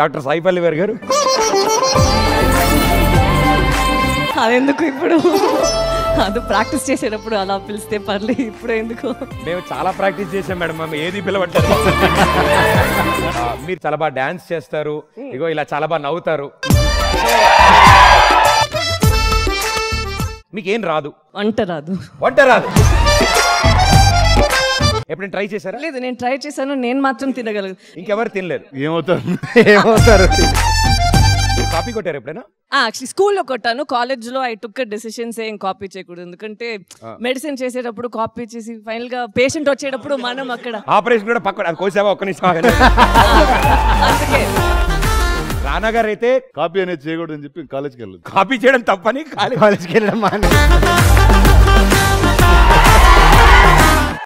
Doctor సాయిపల్లి వారి గారు అదెందుకు ఇప్పుడు అది ప్రాక్టీస్ చేసేటప్పుడు అలా పిలిస్తే పర్లేదు ఇప్పుడు ఎందుకు మేము చాలా ప్రాక్టీస్ చేసాం మేడం మేము ఏది పిలవట్లేదు ఆ, మీరు చాలా బాగా డాన్స్ చేస్తారు ఇగో ఇలా చాలా బాగా నవ్వుతారు మీకేం రాదు వంట రాదు వంట రాదు ఎప్పుడైనా ట్రై చేశారా లేదు నేను ట్రై చేశాను నేను మాత్రం తినగలను ఇంకెవరు తినలేరు ఏమవుతారు ఏమవుతారు మీరు కాపీ కొట్టారు ఎప్పుడైనా యాక్చువల్లీ స్కూల్లో కొట్టాను కాలేజ్ లో ఐ టుక్ డెసిషన్స్ ఏం కాపీ చేయకూడదు ఎందుకంటే మెడిసిన్ చేసేటప్పుడు కాపీ చేసి ఫైనల్ గా పేషెంట్ వచ్చేటప్పుడు మనం అక్కడ ఆపరేషన్ కూడా పక్కన అది కోసావా ఒక్క నిమిషం ఆగండి. అందుకే రానా గారు అయితే కాపీ అనేది చేయకూడదు అని చెప్పి కాలేజ్కి వెళ్ళదు కాపీ చేయడం తప్పని ఖాళీ కాలేజ్కి వెళ్ళడం మానే